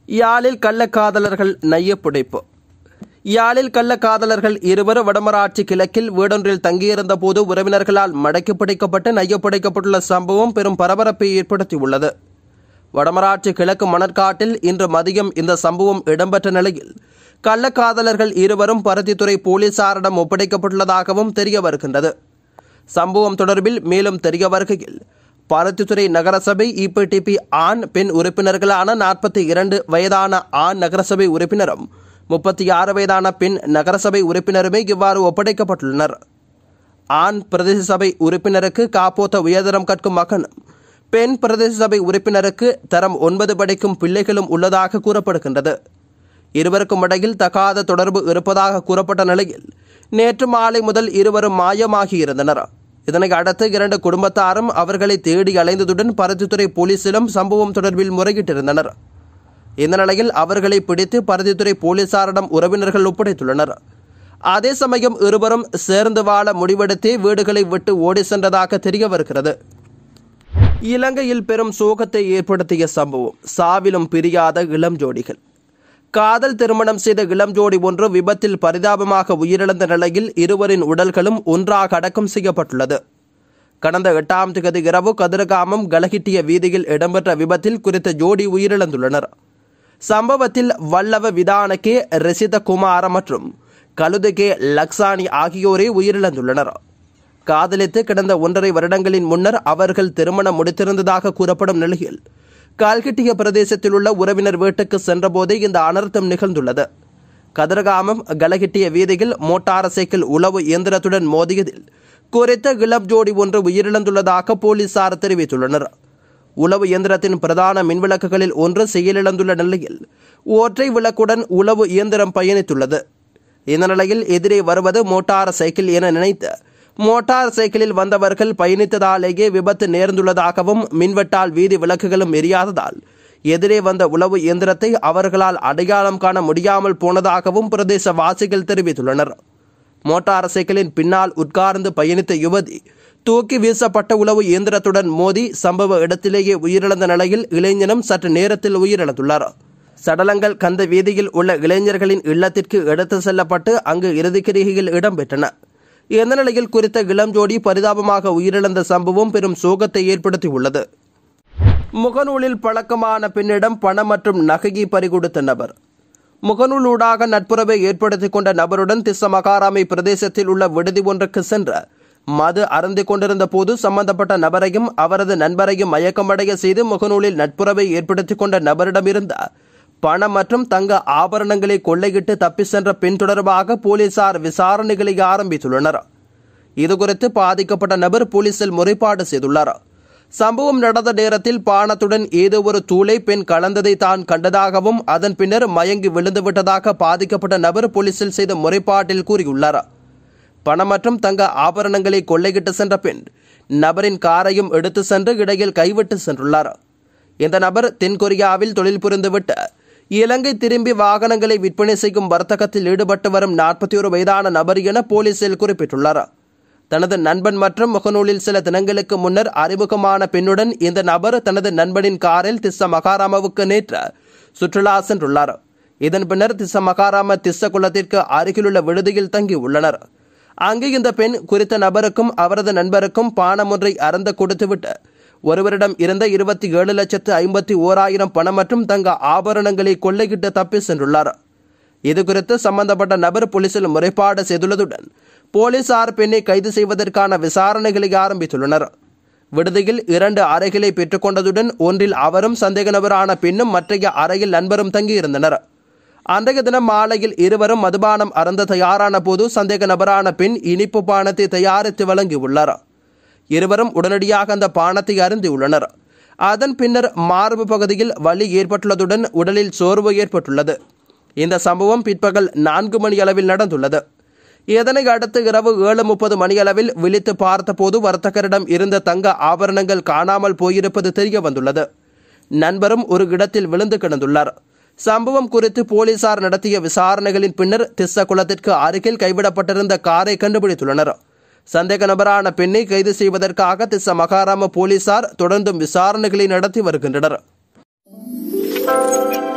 யாழில் கள்ளக்காதலர்கள் நையப்புடைப்பு யாழில் கள்ளக்காதலர்கள் இருவர் வடமராட்சி கிழக்கில் வீடொன்றில் தங்கியிருந்த போது உறவினர்களால் மடக்கி பிடிக்கப்பட்டு நையப்புடைக்கப்பட்டுள்ள சம்பவம் பெரும் பரபரப்பை ஏற்படுத்தியுள்ளது வடமராட்சி கிழக்கு மணற்காட்டில் இன்று மதியம் இந்த சம்பவம் இடம்பெற்ற நிலையில் கள்ளக்காதலர்கள் இருவரும் பருத்தித்துறை போலீசாரிடம் ஒப்படைக்கப்பட்டுள்ளதாகவும் தெரிய வருகின்றது சம்பவம் தொடர்பில் மேலும் தெரிய வருகையில் பருத்தித்துறை நகரசபை இபிடிபி ஆண் பெண் உறுப்பினர்களான நாற்பத்தி இரண்டு வயதான ஆண் நகரசபை உறுப்பினரும் முப்பத்தி ஆறு வயதான பெண் நகரசபை உறுப்பினருமே இவ்வாறு ஒப்படைக்கப்பட்டுள்ளனர் ஆண் பிரதேச சபை உறுப்பினருக்கு காப்போத்த உயர்தரம் கற்கும் மகனும் பெண் பிரதேச சபை உறுப்பினருக்கு தரம் ஒன்பது படிக்கும் பிள்ளைகளும் உள்ளதாக கூறப்படுகின்றது இருவருக்கும் இடையில் தகாத தொடர்பு இருப்பதாக கூறப்பட்ட நிலையில் நேற்று மாலை முதல் இருவரும் மாயமாகியிருந்தனர் இதனை அடுத்து இரண்டு குடும்பத்தாரும் அவர்களை தேடி அலைந்ததுடன் பருத்தித்துறை போலீசிலும் சம்பவம் தொடர்பில் முறையிட்டிருந்தனர் இந்த நிலையில் அவர்களை பிடித்து பருத்தித்துறை போலீசாரிடம் உறவினர்கள் ஒப்படைத்துள்ளனர் அதே சமயம் இருவரும் சேர்ந்து வாழ முடிவெடுத்தே வீடுகளை விட்டு ஓடி சென்றதாக தெரிய வருகிறது இலங்கையில் பெரும் சோகத்தை ஏற்படுத்திய சம்பவம் சாவிலும் பிரியாத இளம் ஜோடிகள் காதல் திருமணம் செய்த இளம் ஜோடி ஒன்று விபத்தில் பரிதாபமாக உயிரிழந்த நிலையில் இருவரின் உடல்களும் ஒன்றாக அடக்கம் செய்யப்பட்டுள்ளது கடந்த எட்டாம் திகதி இரவு கதிரகாமம் கலகிட்டிய வீதியில் இடம்பெற்ற விபத்தில் குறித்த ஜோடி உயிரிழந்துள்ளனர் சம்பவத்தில் வல்லவ விதானகே ரசித குமார மற்றும் கலுதகே லக்ஸானி ஆகியோரே உயிரிழந்துள்ளனர் காதலித்து கடந்த ஒன்றரை வருடங்களின் முன்னர் அவர்கள் திருமணம் முடித்திருந்ததாக கூறப்படும் நிலையில் கால்கிட்டிய பிரதேசத்தில் உள்ள உறவினர் வீட்டுக்கு சென்றபோதே இந்த அனர்த்தம் நிகழ்ந்துள்ளது கதிரகாமம் கலகிட்டிய வீதியில் மோட்டார் சைக்கிள் உளவு இயந்திரத்துடன் மோதியதில் குறித்த இளம் ஜோடி ஒன்று உயிரிழந்துள்ளதாக போலீசார் தெரிவித்துள்ளனர் உளவு இயந்திரத்தின் பிரதான மின்விளக்குகளில் ஒன்று செயலிழந்துள்ள நிலையில் ஒற்றை விளக்குடன் உளவு இயந்திரம் பயணித்துள்ளது இந்த நிலையில் எதிரே வருவது மோட்டார் சைக்கிள் என நினைத்து மோட்டார் சைக்கிளில் வந்தவர்கள் பயணித்ததாலேயே விபத்து நேர்ந்துள்ளதாகவும் மின்வெட்டால் வீதி விளக்குகளும் எரியாததால் எதிரே வந்த உளவு இயந்திரத்தை அவர்களால் அடையாளம் காண முடியாமல் போனதாகவும் பிரதேச வாசிகள் தெரிவித்துள்ளனர் மோட்டார் சைக்கிளின் பின்னால் உட்கார்ந்து பயணித்த யுவதி தூக்கி வீசப்பட்ட உளவு இயந்திரத்துடன் மோதி சம்பவ இடத்திலேயே உயிரிழந்த நிலையில் இளைஞனும் சற்று நேரத்தில் உயிரிழந்துள்ளார் சடலங்கள் கந்த வீதியில் உள்ள இளைஞர்களின் இல்லத்திற்கு எடுத்து செல்லப்பட்டு அங்கு இறுதிக்கிரிகையில் இடம்பெற்றன இந்த நிலையில் குறித்த இளம் ஜோடி பரிதாபமாக உயிரிழந்த சம்பவம் பெரும் சோகத்தை ஏற்படுத்தியுள்ளது முகநூலில் பழக்கமான பெண்ணிடம் பணம் மற்றும் நகையை பறிகொடுத்த நபர் முகநூலூடாக நட்புறவை ஏற்படுத்திக் கொண்ட நபருடன் திஸ்ஸ மகாராமை பிரதேசத்தில் உள்ள விடுதி ஒன்றுக்கு சென்ற மது அருந்தி கொண்டிருந்த போது சம்பந்தப்பட்ட நபரையும் அவரது நண்பரையும் மயக்கமடைய செய்து முகநூலில் நட்புறவை ஏற்படுத்திக் கொண்ட நபரிடமிருந்த பணம் மற்றும் தங்க ஆபரணங்களை கொள்ளையிட்டு தப்பி சென்ற பெண் தொடர்பாக போலீசார் விசாரணைகளை ஆரம்பித்துள்ளனர் இதுகுறித்து பாதிக்கப்பட்ட நபர் போலீசில் முறைப்பாடு செய்துள்ளார் சம்பவம் நடந்த நேரத்தில் பானத்துடன் ஏதோ ஒரு தூளை பெண் கலந்ததை தான் கண்டதாகவும் அதன் பின்னர் மயங்கி விழுந்து விட்டதாக பாதிக்கப்பட்ட நபர் போலீசில் செய்த முறைப்பாட்டில் கூறியுள்ளார் பணம் மற்றும் தங்க ஆபரணங்களை கொள்ளையிட்டு சென்ற பெண் நபரின் காரையும் எடுத்து சென்று இடையில் கைவிட்டு சென்றுள்ளார் இந்த நபர் தென்கொரியாவில் தொழில் புரிந்துவிட்டு இலங்கை திரும்பி வாகனங்களை விற்பனை செய்யும் வர்த்தகத்தில் ஈடுபட்டு வரும் நாற்பத்தி ஒரு வயதான நபர் என போலீசில் குறிப்பிட்டுள்ளார் தனது நண்பன் மற்றும் முகநூலில் சில தினங்களுக்கு முன்னர் அறிமுகமான பெண்ணுடன் இந்த நபர் தனது நண்பனின் காரில் திஸ்ஸ மகாராமாவுக்கு நேற்று சுற்றுலா சென்றுள்ளார் இதன் பின்னர் திஸ்ஸ மகாராம திஸ்ஸ குளத்திற்கு அருகிலுள்ள விடுதியில் தங்கியுள்ளனர் அங்கு இந்த பெண் குறித்த நபருக்கும் அவரது நண்பருக்கும் பானம் ஒன்றை அறந்த கொடுத்துவிட்டு ஒருவரிடம் இருந்த இருபத்தி ஏழு லட்சத்து ஐம்பத்தி ஓராயிரம் பணம் மற்றும் தங்க ஆபரணங்களை கொள்ளையிட்டு தப்பி சென்றுள்ளார் இதுகுறித்து சம்பந்தப்பட்ட நபர் போலீசில் முறைப்பாடு செய்துள்ளதுடன் போலீசார் பெண்ணை கைது செய்வதற்கான விசாரணைகளை ஆரம்பித்துள்ளனர் விடுதியில் இரண்டு அறைகளை பெற்றுக்கொண்டதுடன் ஒன்றில் அவரும் சந்தேக நபரான பெண்ணும் மற்றைய அறையில் நண்பரும் தங்கியிருந்தனர் அன்றைய தினம் மாலையில் இருவரும் மதுபானம் அறந்த தயாரான போது சந்தேக நபரான பெண் இனிப்பு பானத்தை தயாரித்து வழங்கியுள்ளார் இருவரும் உடனடியாக அந்த பானத்தை அருந்தியுள்ளனர் அதன் பின்னர் மார்பு பகுதியில் வலி ஏற்பட்டுள்ளதுடன் உடலில் சோர்வு ஏற்பட்டுள்ளது இந்த சம்பவம் பிற்பகல் நான்கு மணி அளவில் நடந்துள்ளது இதனை அடுத்து இரவு ஏழு முப்பது மணியளவில் விழித்து பார்த்தபோது வர்த்தகரிடம் இருந்த தங்க ஆபரணங்கள் காணாமல் போயிருப்பது தெரிய வந்துள்ளது நண்பரும் ஒரு இடத்தில் விழுந்து கிடந்துள்ளார் சம்பவம் குறித்து போலீசார் நடத்திய விசாரணைகளின் பின்னர் திஸ்ஸ குளத்திற்கு அருகில் கைவிடப்பட்டிருந்த காரை கண்டுபிடித்துள்ளனர் சந்தேக நபரான பெண்ணை கைது செய்வதற்காக திஸ்ஸ மகாராம போலீசார் தொடர்ந்தும் விசாரணைகளை நடத்தி வருகின்றனர்